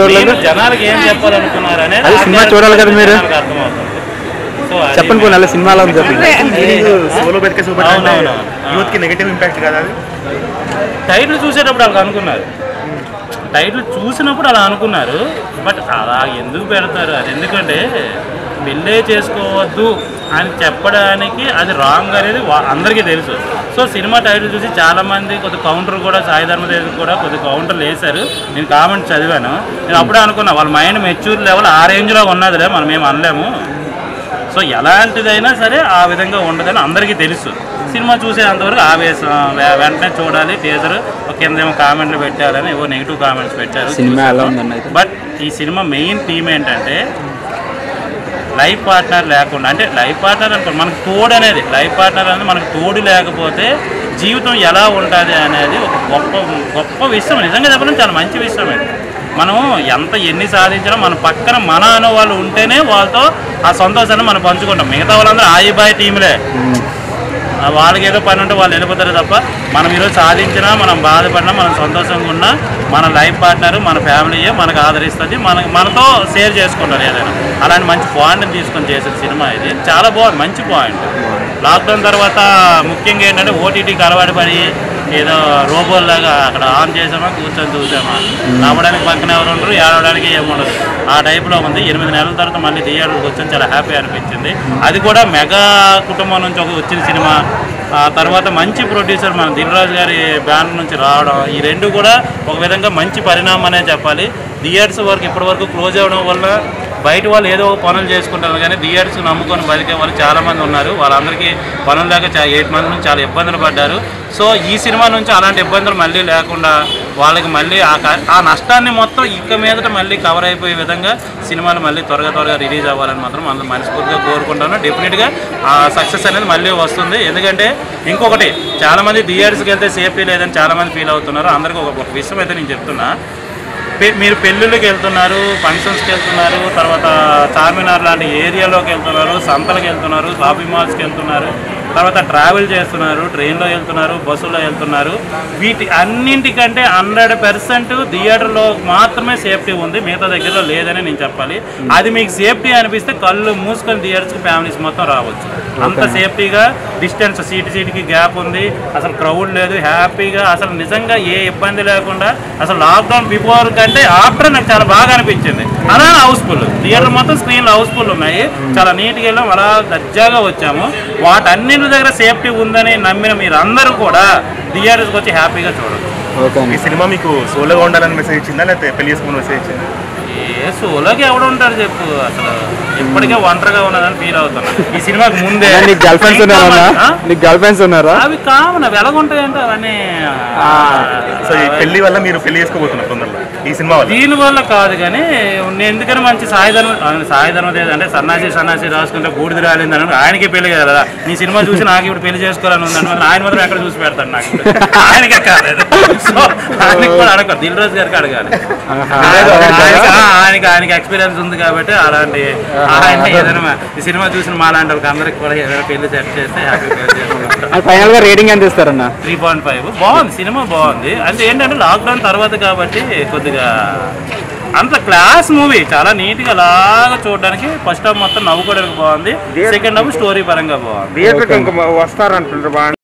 చూడలేదు మీరు జనాలకి ఏం చెప్పాలనుకున్నారు అనేది అది ఆ సినిమా character చూడాలి కదా మీరు. జనాలకు అర్థమవుతుంది సో అది చెప్పండి పోనీ అలా సినిమాలో ఉంది చెప్పండి సోలో బతికే సూపర్ అంటే అవునవును. యూత్ కి నెగటివ్ ఇంపాక్ట్ కదా అది టైటిల్ చూసేటప్పుడు అలా అనుకున్నారు టైటిల్ చూసినప్పుడు అలా అనుకున్నారు బట్ అలా ఎందుకు పెడతారు అది ఎందుకంటే పెళ్ళే చేసుకోవద్దు అని చెప్పడానికి అది రాంగ్ అనేది వా- అందరికీ తెలుసు సో సినిమా టైటిల్ చూసి చాలామంది కొద్ది కౌంటర్ కూడా సాయి ధర్మదేవి కూడా కొద్ది కౌంటర్లు వేశారు నేను కామెంట్ చదివాను నేను అప్పుడే అనుకున్నా వాళ్ళ మైండ్ మెచ్యూర్ లెవెల్ ఆ రేంజ్లో ఉన్నదిలే మనం ఏం అనలేము సో ఎలాంటిదైనా సరే ఆ విధంగా ఉండదని అందరికీ తెలుసు సినిమా చూసేంతవరకు ఆవేశం వె- వెంటనే చూడాలి టీజర్ కింద ఏమో కామెంట్లు పెట్టాలని ఏవో నెగిటివ్ కామెంట్స్ పెట్టారు సినిమా ఎలా ఉందన్న అయితే బట్ ఈ సినిమా మెయిన్ థీమ్ ఏంటంటే లైఫ్ పార్ట్నర్ లేకుండా అంటే లైఫ్ పార్ట్నర్ అనుకో మనకు తోడు అనేది లైఫ్ పార్ట్నర్ అనేది మనకు తోడు లేకపోతే జీవితం ఎలా ఉంటుంది అనేది ఒక గొప్ప గొప్ప విషయం నిజంగా చెప్పడం చాలా మంచి విషయం ఇది మనం ఎంత ఎన్ని సాధించినా మన పక్కన మన అనే వాళ్ళు ఉంటేనే వాళ్ళతో ఆ సంతోషాన్ని మనం పంచుకుంటాం మిగతా వాళ్ళందరూ ఆయి బాయ్ టీంలే ఆ వాళ్ళకి ఏదో పని ఉంటే వాళ్ళు వెళ్ళిపోతారు తప్ప మనం ఈరోజు సాధించినా మనం బాధపడినా మనం సంతోషంగా ఉన్నా మన లైఫ్ పార్ట్నర్ మన ఫ్యామిలీయే మనకు ఆదరిస్తుంది మన మనతో షేర్ చేసుకుంటారు ఏదైనా అలాంటి మంచి పాయింట్ని తీసుకొని చేసిన సినిమా ఇది చాలా బాగుంది మంచి పాయింట్ లాక్డౌన్ తర్వాత ముఖ్యంగా ఏంటంటే ఓటీటీకి అలవాటు పడి ఏదో రోబోల్లాగా అక్కడ ఆన్ చేసామా కూర్చొని చూసామా నవ్వడానికి పక్కన ఎవరు ఉండరు ఏడవడానికి ఏముండదు ఆ టైప్లో ఉంది ఎనిమిది నెలల తర్వాత మళ్ళీ థియేటర్కి వచ్చాను చాలా హ్యాపీ అనిపించింది అది కూడా మెగా కుటుంబం నుంచి ఒక వచ్చిన సినిమా ఆ తర్వాత మంచి ప్రొడ్యూసర్ మన దిల్రాజు గారి బ్యానర్ నుంచి రావడం ఈ రెండు కూడా ఒక విధంగా మంచి పరిణామం అనే చెప్పాలి థియేటర్స్ వరకు ఇప్పటి వరకు క్లోజ్ అవ్వడం వల్ల బయట వాళ్ళు ఏదో ఒక పనులు చేసుకుంటారు కానీ థియేటర్స్ నమ్ముకొని బతికే వాళ్ళు చాలా మంది ఉన్నారు వాళ్ళందరికీ పనులు లేక చా ఎయిట్ మంది నుంచి చాలా ఇబ్బందులు పడ్డారు సో ఈ సినిమా నుంచి అలాంటి ఇబ్బందులు మళ్ళీ లేకుండా వాళ్ళకి మళ్ళీ ఆ క- ఆ నష్టాన్ని మొత్తం ఇక మీదట మళ్ళీ కవర్ అయిపోయే విధంగా సినిమాలు మళ్ళీ త్వరగా త్వరగా రిలీజ్ అవ్వాలని మాత్రం అందరూ మనస్ఫూర్తిగా కోరుకుంటాను డెఫినెట్గా ఆ సక్సెస్ అనేది మళ్ళీ వస్తుంది ఎందుకంటే ఇంకొకటి చాలామంది థియేటర్స్కి వెళ్తే సేఫ్టీ లేదని చాలామంది ఫీల్ అవుతున్నారు అందరికీ ఒక ఒక విషయం అయితే నేను చెప్తున్నా పె- మీరు పెళ్ళిళ్ళకి వెళ్తున్నారు ఫంక్షన్స్కి వెళ్తున్నారు తర్వాత చార్మినార్ లాంటి ఏరియాలోకి వెళ్తున్నారు సంతలకు వెళ్తున్నారు షాపింగ్ మాల్స్కి వెళ్తున్నారు తర్వాత ట్రావెల్ చేస్తున్నారు ట్రైన్లో వెళ్తున్నారు బస్సులో వెళ్తున్నారు వీటి అన్నింటికంటే హండ్రెడ్ పర్సెంట్ థియేటర్లో మాత్రమే సేఫ్టీ ఉంది మిగతా దగ్గరలో లేదని నేను చెప్పాలి అది మీకు సేఫ్టీ అనిపిస్తే కళ్ళు మూసుకొని థియేటర్స్కి ఫ్యామిలీస్ మొత్తం రావచ్చు అంత సేఫ్టీగా డిస్టెన్స్ సీటు సీటుకి గ్యాప్ ఉంది అసలు క్రౌడ్ లేదు హ్యాపీగా అసలు నిజంగా ఏ ఇబ్బంది లేకుండా అసలు లాక్డౌన్ బిఫోర్ కంటే ఆఫ్టర్ నాకు చాలా బాగా అనిపించింది అలా హౌస్ఫుల్ థియేటర్ మొత్తం స్క్రీన్లు హౌస్ఫుల్ ఉన్నాయి చాలా నీట్గా వెళ్ళాం అలా దర్జాగా వచ్చాము వాటన్నిటి దగ్గర సేఫ్టీ ఉందని నమ్మిన మీరందరూ కూడా థియేటర్స్కి వచ్చి హ్యాపీగా చూడవచ్చు ఓకే ఈ సినిమా మీకు సోలోగా ఉండాలని మెసేజ్ ఇచ్చిందా లేకపోతే పెళ్లి చేసుకుని మెసేజ్ ఇచ్చిందా ఏ సోలోకి ఎవడు ఉంటారు చెప్పు అసలు ఇప్పటికే ఒంటరిగా ఉన్నదని ఫీల్ అవుతున్నా ఈ సినిమాకి ముందే నీకు గర్ల్ ఫ్రెండ్స్ ఉన్నారా ఆ? నీకు గర్ల్ ఫ్రెండ్స్ ఉన్నారా అవి కామన్ అవి ఎలాగుంటాయంటే అవన్నీ సో ఈ పెళ్లి వల్ల మీరు పెళ్లి చేసుకోబోతున్నారు తొందరలో ఈ సినిమా వల్ల దీని వల్ల కాదు కానీ నేను ఎందుకని మంచి సాయి ధర్మ ఆ, సాయి ధర్మ తేజ్ అంటే సన్నాసి సన్నాసి రాసుకుంటే బూడిద రాలిందని అని ఆయనకే పెళ్లి కదా నీ సినిమా చూసి నాకు ఇప్పుడు పెళ్లి చేసుకోవాలని ఉందని మాత్రం ఆయన మాత్రం ఎక్కడ చూసి పెడతాడు నాకు ఇప్పుడు. ఆయనకే కాలేదు సో ఆయనకి కూడా అడగ దిల్ రాజు గారికి అడగాలి ఆయన- ఆయనకి- ఆ, ఆయనకి ఆయనకి ఎక్స్పీరియన్స్ ఉంది కాబట్టి అలాంటి ఆయన ఏదైనా ఈ సినిమా చూసిన మా లాంటి వాళ్ళకి అందరికి కూడా ఏదైనా పెళ్లి సెట్ చేస్తే హ్యాపీ పెళ్లి చేసుకుంటాం అది ఫైనల్ గా రేటింగ్ ఎంత ఇస్తారన్న త్రీ పాయింట్ ఫైవ్ బాగుంది సినిమా బాగుంది అంటే ఏంటంటే లాక్డౌన్ తర్వాత కాబట్టి కొద్దిగా అంత క్లాస్ మూవీ చాలా నీట్గా అలాగా చూడడానికి ఫస్ట్ హాఫ్ మొత్తం నవ్వుకోవడానికి బాగుంది సెకండ్ హాఫ్ స్టోరీ పరంగా బాగుంది థియేటర్కి ఇంకా వస్తారంటుండ్రు బాగా